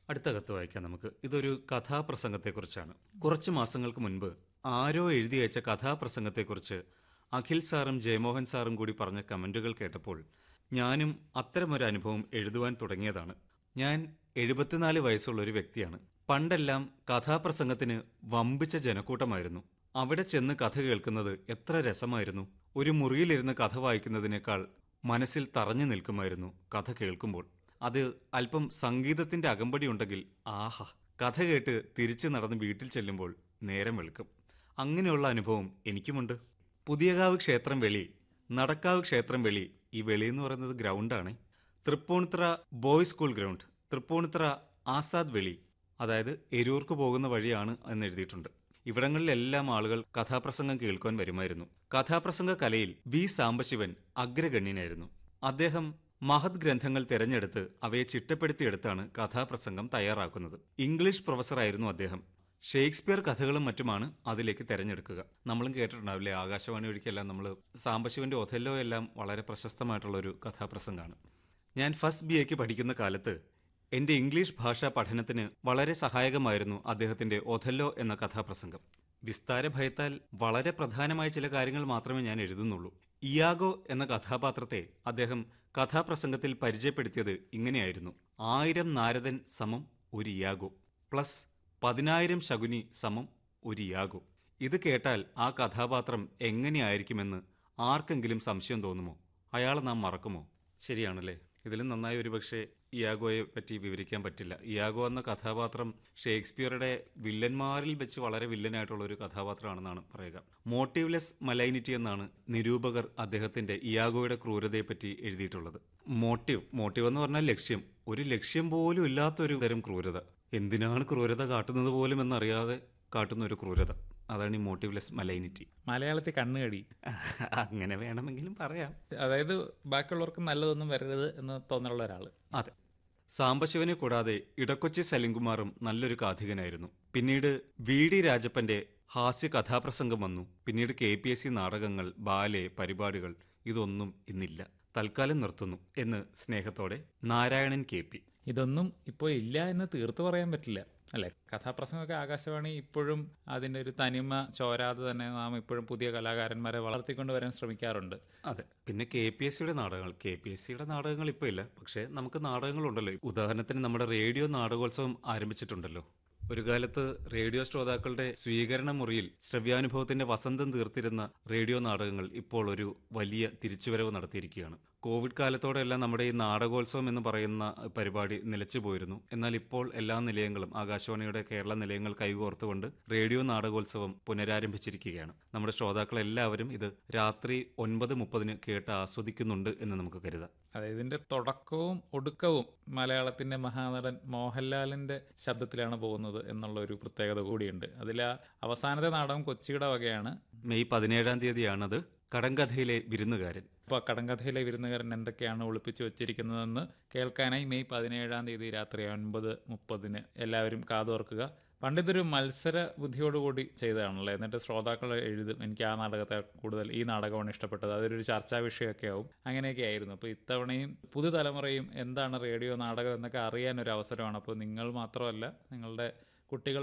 അടുത്ത കത്ത് വായിക്കാം നമുക്ക് ഇതൊരു കഥാപ്രസംഗത്തെക്കുറിച്ചാണ് കുറച്ച് മാസങ്ങൾക്ക് മുൻപ് ആരോ എഴുതി അയച്ച കഥാപ്രസംഗത്തെക്കുറിച്ച് അഖിൽ സാറും ജയമോഹൻ സാറും കൂടി പറഞ്ഞ കമന്റുകൾ കേട്ടപ്പോൾ ഞാനും അത്തരമൊരു അനുഭവം എഴുതുവാൻ തുടങ്ങിയതാണ് ഞാൻ എഴുപത്തിനാല് വയസ്സുള്ള ഒരു വ്യക്തിയാണ് പണ്ടെല്ലാം കഥാപ്രസംഗത്തിന് വമ്പിച്ച ജനക്കൂട്ടമായിരുന്നു അവിടെ ചെന്ന് കഥ കേൾക്കുന്നത് എത്ര രസമായിരുന്നു ഒരു മുറിയിലിരുന്ന് കഥ വായിക്കുന്നതിനേക്കാൾ മനസ്സിൽ തറഞ്ഞു നിൽക്കുമായിരുന്നു കഥ കേൾക്കുമ്പോൾ അത് അല്പം സംഗീതത്തിന്റെ അകമ്പടി ഉണ്ടെങ്കിൽ ആഹാ കഥ കേട്ട് തിരിച്ചു നടന്ന് വീട്ടിൽ ചെല്ലുമ്പോൾ നേരം വെളുക്കും അങ്ങനെയുള്ള അനുഭവം എനിക്കുമുണ്ട് പുതിയകാവ് ക്ഷേത്രം വെളി നടക്കാവ് ക്ഷേത്രം വെളി ഈ വെളി എന്ന് പറയുന്നത് ഗ്രൗണ്ടാണ് Thrippunithura boys school ground Thrippunithura Azad വെളി അതായത് എരൂർക്ക് പോകുന്ന വഴിയാണ് എന്ന് എഴുതിയിട്ടുണ്ട് ഇവിടങ്ങളിലെല്ലാം ആളുകൾ കഥാപ്രസംഗം കേൾക്കുവാൻ വരുമായിരുന്നു കഥാപ്രസംഗ കലയിൽ വി സാംബശിവൻ അഗ്രഗണ്യനായിരുന്നു അദ്ദേഹം മഹത് ഗ്രന്ഥങ്ങൾ തിരഞ്ഞെടുത്ത് അവയെ ചിട്ടപ്പെടുത്തിയെടുത്താണ് കഥാപ്രസംഗം തയ്യാറാക്കുന്നത് ഇംഗ്ലീഷ് പ്രൊഫസറായിരുന്നു അദ്ദേഹം ഷേക്സ്പിയർ കഥകളും മറ്റുമാണ് അതിലേക്ക് തിരഞ്ഞെടുക്കുക നമ്മളും കേട്ടിട്ടുണ്ടാവില്ലേ ആകാശവാണി ഒഴിക്കെല്ലാം നമ്മൾ സാംബശിവന്റെ ഒഥല്ലോ എല്ലാം വളരെ പ്രശസ്തമായിട്ടുള്ള ഒരു കഥാപ്രസംഗമാണ് ഞാൻ ഫസ്റ്റ് ബി എക്ക് പഠിക്കുന്ന കാലത്ത് എന്റെ ഇംഗ്ലീഷ് ഭാഷാ പഠനത്തിന് വളരെ സഹായകമായിരുന്നു അദ്ദേഹത്തിന്റെ ഒഥല്ലോ എന്ന കഥാപ്രസംഗം വിസ്താര ഭയത്താൽ വളരെ പ്രധാനമായ ചില കാര്യങ്ങൾ മാത്രമേ ഞാൻ എഴുതുന്നുള്ളൂ ഇയാഗോ എന്ന കഥാപാത്രത്തെ അദ്ദേഹം കഥാപ്രസംഗത്തിൽ പരിചയപ്പെടുത്തിയത് ഇങ്ങനെയായിരുന്നു ആയിരം നാരദൻ സമം ഒരു ഇയാഗോ പ്ലസ് പതിനായിരം ശകുനി സമം ഒരു ഇയാഗോ ഇത് കേട്ടാൽ ആ കഥാപാത്രം എങ്ങനെയായിരിക്കുമെന്ന് ആർക്കെങ്കിലും സംശയം തോന്നുമോ അയാൾ നാം മറക്കുമോ ശരിയാണല്ലേ ഇതിലും നന്നായി ഒരുപക്ഷെ ഇയാഗോയെ പറ്റി വിവരിക്കാൻ പറ്റില്ല ഇയാഗോ എന്ന കഥാപാത്രം ഷേക്സ്പിയറുടെ വില്ലന്മാരിൽ വെച്ച് വളരെ വില്ലനായിട്ടുള്ള ഒരു കഥാപാത്രമാണെന്നാണ് പറയുക മോട്ടീവ്ലെസ് മലൈനിറ്റി എന്നാണ് നിരൂപകർ അദ്ദേഹത്തിന്റെ ഇയാഗോയുടെ ക്രൂരതയെപ്പറ്റി എഴുതിയിട്ടുള്ളത് മോട്ടീവ് മോട്ടീവ് എന്ന് പറഞ്ഞാൽ ലക്ഷ്യം ഒരു ലക്ഷ്യം പോലും ഇല്ലാത്തൊരു തരം ക്രൂരത എന്തിനാണ് ക്രൂരത കാട്ടുന്നത് പോലും എന്നറിയാതെ കാട്ടുന്ന ഒരു ക്രൂരത അതാണ് ഈ മോട്ടീവ്ലെസ് മലൈനിറ്റി മലയാളത്തിൽ കണ്ണുകടി അങ്ങനെ വേണമെങ്കിലും പറയാം അതായത് ബാക്കിയുള്ളവർക്ക് നല്ലതൊന്നും വരരുത് എന്ന് തോന്നലുള്ള ഒരാൾ അതെ സാംബശിവനെ കൂടാതെ ഇടക്കൊച്ചി സലിംകുമാറും നല്ലൊരു കാഥികനായിരുന്നു പിന്നീട് വി ഡി രാജപ്പന്റെ ഹാസ്യ കഥാപ്രസംഗം വന്നു പിന്നീട് കെ പി എസ് സി നാടകങ്ങൾ ബാലെ പരിപാടികൾ ഇതൊന്നും ഇന്നില്ല തൽക്കാലം നിർത്തുന്നു എന്ന് സ്നേഹത്തോടെ നാരായണൻ കെ പി ഇതൊന്നും ഇപ്പോൾ ഇല്ല എന്ന് തീർത്ത് പറയാൻ പറ്റില്ല അല്ലെ കഥാപ്രസംഗമൊക്കെ ആകാശവാണി ഇപ്പോഴും അതിൻ്റെ ഒരു തനിമ ചോരാതെ തന്നെ നാം ഇപ്പോഴും പുതിയ കലാകാരന്മാരെ വളർത്തിക്കൊണ്ട് വരാൻ ശ്രമിക്കാറുണ്ട് അതെ പിന്നെ കെ പി എസ് സിയുടെ നാടകങ്ങൾ കെ പി എസ് സിയുടെ നാടകങ്ങൾ ഇപ്പോൾ ഇല്ല പക്ഷേ നമുക്ക് നാടകങ്ങളുണ്ടല്ലോ ഉദാഹരണത്തിന് നമ്മുടെ റേഡിയോ നാടകോത്സവം ആരംഭിച്ചിട്ടുണ്ടല്ലോ ഒരു കാലത്ത് റേഡിയോ ശ്രോതാക്കളുടെ സ്വീകരണ മുറിയിൽ ശ്രവ്യാനുഭവത്തിന്റെ വസന്തം തീർത്തിരുന്ന റേഡിയോ നാടകങ്ങൾ ഇപ്പോൾ ഒരു വലിയ തിരിച്ചുവരവ് നടത്തിയിരിക്കുകയാണ് കോവിഡ് കാലത്തോടെല്ലാം നമ്മുടെ ഈ നാടകോത്സവം എന്ന് പറയുന്ന പരിപാടി നിലച്ചു പോയിരുന്നു എന്നാൽ ഇപ്പോൾ എല്ലാ നിലയങ്ങളും ആകാശവാണിയുടെ കേരള നിലയങ്ങൾ കൈകോർത്തുകൊണ്ട് റേഡിയോ നാടകോത്സവം പുനരാരംഭിച്ചിരിക്കുകയാണ് നമ്മുടെ ശ്രോതാക്കൾ എല്ലാവരും ഇത് രാത്രി ഒൻപത് മുപ്പതിന് കേട്ട് ആസ്വദിക്കുന്നുണ്ട് എന്ന് നമുക്ക് കരുതാം അതായത് ഇതിന്റെ തുടക്കവും ഒടുക്കവും മലയാളത്തിന്റെ മഹാനടൻ മോഹൻലാലിന്റെ ശബ്ദത്തിലാണ് പോകുന്നത് എന്നുള്ള ഒരു പ്രത്യേകത കൂടിയുണ്ട് അതിൽ ആ അവസാനത്തെ നാടകം കൊച്ചിയുടെ വകയാണ് മെയ് പതിനേഴാം തീയതിയാണത് കടങ്കഥയിലെ വിരുന്നുകാരൻ അപ്പോൾ കടങ്കഥയിലെ വിരുന്നുകാരൻ എന്തൊക്കെയാണ് ഒളിപ്പിച്ചു വെച്ചിരിക്കുന്നതെന്ന് കേൾക്കാനായി മെയ് പതിനേഴാം തീയതി രാത്രി ഒൻപത് മുപ്പതിന് എല്ലാവരും കാതോർക്കുക പണ്ടിതൊരു മത്സര ബുദ്ധിയോടുകൂടി ചെയ്തതാണല്ലോ എന്നിട്ട് ശ്രോതാക്കൾ എഴുതും എനിക്ക് ആ നാടകത്തെ കൂടുതൽ ഈ നാടകമാണ് ഇഷ്ടപ്പെട്ടത് അതൊരു ചർച്ചാ വിഷയമൊക്കെ ആവും അങ്ങനെയൊക്കെ ആയിരുന്നു അപ്പോൾ ഇത്തവണയും പുതുതലമുറയും എന്താണ് റേഡിയോ നാടകം എന്നൊക്കെ അറിയാൻ ഒരു അവസരമാണ് അപ്പോൾ നിങ്ങൾ മാത്രമല്ല നിങ്ങളുടെ കുട്ടികൾ